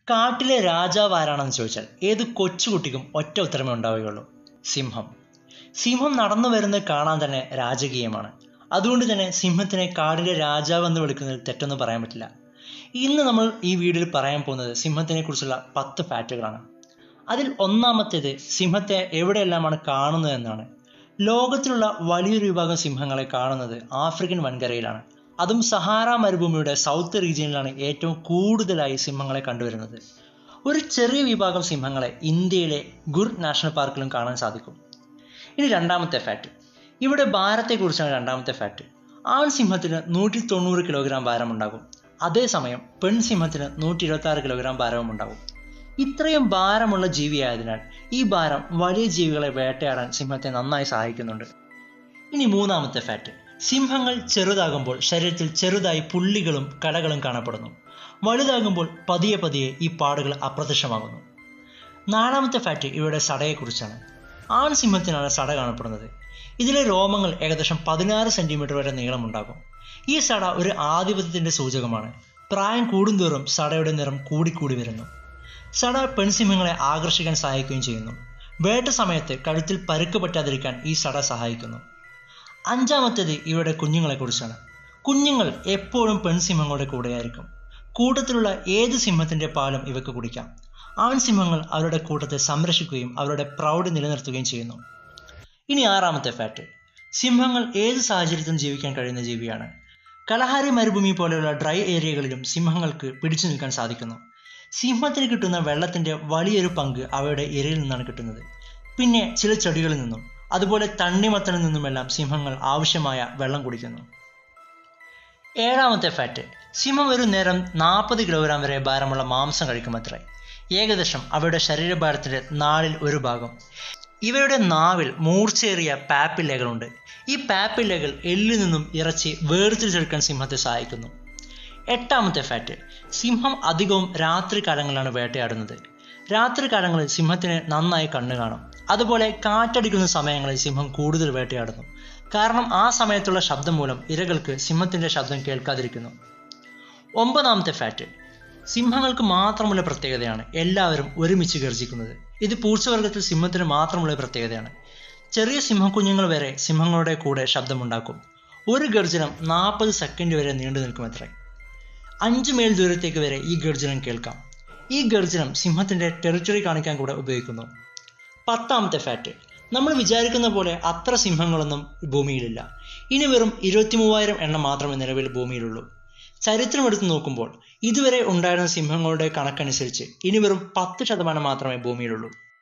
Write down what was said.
കാട്ടിലെ രാജാവ് ആരാണെന്ന് ചോദിച്ചാൽ ഏത് കൊച്ചുകുട്ടിക്കും ഒറ്റ ഉത്തരമേ ഉണ്ടാവുകയുള്ളൂ സിംഹം സിംഹം നടന്നു വരുന്നത് കാണാൻ തന്നെ രാജകീയമാണ് അതുകൊണ്ട് തന്നെ സിംഹത്തിനെ കാടിലെ രാജാവ് എന്ന് വിളിക്കുന്നതിൽ തെറ്റൊന്നും പറയാൻ പറ്റില്ല ഇന്ന് നമ്മൾ ഈ വീഡിയോയിൽ പറയാൻ പോകുന്നത് സിംഹത്തിനെ കുറിച്ചുള്ള പത്ത് ഫാക്റ്റുകളാണ് അതിൽ ഒന്നാമത്തേത് സിംഹത്തെ എവിടെയെല്ലാമാണ് കാണുന്നത് എന്നാണ് ലോകത്തിലുള്ള വലിയൊരു വിഭാഗം സിംഹങ്ങളെ കാണുന്നത് ആഫ്രിക്കൻ വൻകരയിലാണ് അതും സഹാറ മരുഭൂമിയുടെ സൗത്ത് റീജിയനിലാണ് ഏറ്റവും കൂടുതലായി സിംഹങ്ങളെ കണ്ടുവരുന്നത് ഒരു ചെറിയ വിഭാഗം സിംഹങ്ങളെ ഇന്ത്യയിലെ ഗുർ നാഷണൽ പാർക്കിലും കാണാൻ സാധിക്കും ഇനി രണ്ടാമത്തെ ഫാക്ട് ഇവിടെ ഭാരത്തെക്കുറിച്ചാണ് രണ്ടാമത്തെ ഫാക്ട് ആൺ സിംഹത്തിന് നൂറ്റി തൊണ്ണൂറ് കിലോഗ്രാം ഭാരമുണ്ടാകും അതേസമയം പെൺസിംഹത്തിന് നൂറ്റി ഇരുപത്തി ആറ് കിലോഗ്രാം ഭാരവും ഉണ്ടാകും ഇത്രയും ഭാരമുള്ള ജീവിയായതിനാൽ ഈ ഭാരം വലിയ ജീവികളെ വേട്ടയാടാൻ സിംഹത്തെ നന്നായി സഹായിക്കുന്നുണ്ട് ഇനി മൂന്നാമത്തെ ഫാക്ട് സിംഹങ്ങൾ ചെറുതാകുമ്പോൾ ശരീരത്തിൽ ചെറുതായി പുള്ളികളും കടകളും കാണപ്പെടുന്നു വലുതാകുമ്പോൾ പതിയെ പതിയെ ഈ പാടുകൾ അപ്രത്യക്ഷമാകുന്നു നാലാമത്തെ ഫാക്ട് ഇവയുടെ സടയെക്കുറിച്ചാണ് ആൺ സിംഹത്തിനാണ് സട കാണപ്പെടുന്നത് ഇതിലെ രോമങ്ങൾ ഏകദേശം പതിനാറ് സെന്റിമീറ്റർ വരെ നീളമുണ്ടാകും ഈ സട ഒരു ആധിപത്യത്തിന്റെ സൂചകമാണ് പ്രായം കൂടുന്തോറും സടയുടെ നിറം കൂടിക്കൂടി വരുന്നു സട പെൺസിംഹങ്ങളെ ആകർഷിക്കാൻ സഹായിക്കുകയും ചെയ്യുന്നു വേട്ട സമയത്ത് കഴുത്തിൽ പരുക്ക് പറ്റാതിരിക്കാൻ ഈ സട സഹായിക്കുന്നു അഞ്ചാമത്തേത് ഇവയുടെ കുഞ്ഞുങ്ങളെക്കുറിച്ചാണ് കുഞ്ഞുങ്ങൾ എപ്പോഴും പെൺസിംഹങ്ങളുടെ കൂടെയായിരിക്കും കൂട്ടത്തിലുള്ള ഏത് സിംഹത്തിന്റെ പാലും ഇവയ്ക്ക് കുടിക്കാം ആൺസിംഹങ്ങൾ അവരുടെ കൂട്ടത്തെ സംരക്ഷിക്കുകയും അവരുടെ പ്രൗഢി നിലനിർത്തുകയും ചെയ്യുന്നു ഇനി ആറാമത്തെ ഫാക്ട് സിംഹങ്ങൾ ഏത് സാഹചര്യത്തിലും ജീവിക്കാൻ കഴിയുന്ന ജീവിയാണ് കലഹാരി മരുഭൂമി പോലെയുള്ള ഡ്രൈ ഏരിയകളിലും സിംഹങ്ങൾക്ക് പിടിച്ചു നിൽക്കാൻ സാധിക്കുന്നു സിംഹത്തിന് കിട്ടുന്ന വെള്ളത്തിന്റെ വലിയൊരു പങ്ക് അവയുടെ ഇരയിൽ നിന്നാണ് കിട്ടുന്നത് പിന്നെ ചില ചെടികളിൽ നിന്നും അതുപോലെ തണ്ണിമത്തനിൽ നിന്നുമെല്ലാം സിംഹങ്ങൾ ആവശ്യമായ വെള്ളം കുടിക്കുന്നു ഏഴാമത്തെ ഫാറ്റ് സിംഹം ഒരു നേരം നാൽപ്പത് കിലോഗ്രാം വരെ ഭാരമുള്ള മാംസം കഴിക്കുമത്രേ ഏകദേശം അവയുടെ ശരീരഭാരത്തിന്റെ നാലിൽ ഒരു ഭാഗം ഇവയുടെ നാവിൽ മൂർച്ചയേറിയ പാപ്പില്ലകളുണ്ട് ഈ പാപ്പില്ലകൾ എല്ലിൽ നിന്നും ഇറച്ചി വേർതിരിച്ചെടുക്കാൻ സിംഹത്തെ സഹായിക്കുന്നു എട്ടാമത്തെ ഫാറ്റ് സിംഹം അധികവും രാത്രി കാലങ്ങളിലാണ് വേട്ടയാടുന്നത് രാത്രി കാലങ്ങളിൽ സിംഹത്തിന് നന്നായി കണ്ണു കാണും അതുപോലെ കാറ്റടിക്കുന്ന സമയങ്ങളിൽ സിംഹം കൂടുതൽ വേട്ടയാടുന്നു കാരണം ആ സമയത്തുള്ള ശബ്ദം മൂലം ഇരകൾക്ക് സിംഹത്തിന്റെ ശബ്ദം കേൾക്കാതിരിക്കുന്നു ഒമ്പതാമത്തെ ഫാറ്റ് സിംഹങ്ങൾക്ക് മാത്രമുള്ള പ്രത്യേകതയാണ് എല്ലാവരും ഒരുമിച്ച് ഗർജിക്കുന്നത് ഇത് പൂച്ചവർഗത്തിൽ സിംഹത്തിന് മാത്രമുള്ള പ്രത്യേകതയാണ് ചെറിയ സിംഹക്കുഞ്ഞുങ്ങൾ വരെ സിംഹങ്ങളുടെ കൂടെ ശബ്ദമുണ്ടാക്കും ഒരു ഗർജനം നാൽപ്പത് സെക്കൻഡ് വരെ നീണ്ടു നിൽക്കുമത്രേ അഞ്ച് മൈൽ ദൂരത്തേക്ക് വരെ ഈ ഗർജനം കേൾക്കാം ഈ ഗർജനം സിംഹത്തിന്റെ ടെറിറ്ററി കാണിക്കാൻ കൂടെ ഉപയോഗിക്കുന്നു പത്താമത്തെ ഫാക്ട് നമ്മൾ വിചാരിക്കുന്ന പോലെ അത്ര സിംഹങ്ങളൊന്നും ഭൂമിയിലില്ല ഇനി വെറും ഇരുപത്തി മൂവായിരം എണ്ണം മാത്രമേ നിലവിൽ ഭൂമിയിലുള്ളൂ ചരിത്രം എടുത്തു നോക്കുമ്പോൾ ഇതുവരെ ഉണ്ടായിരുന്ന സിംഹങ്ങളുടെ കണക്കനുസരിച്ച് ഇനി വെറും പത്ത് ശതമാനം മാത്രമേ ഭൂമിയിലുള്ളൂ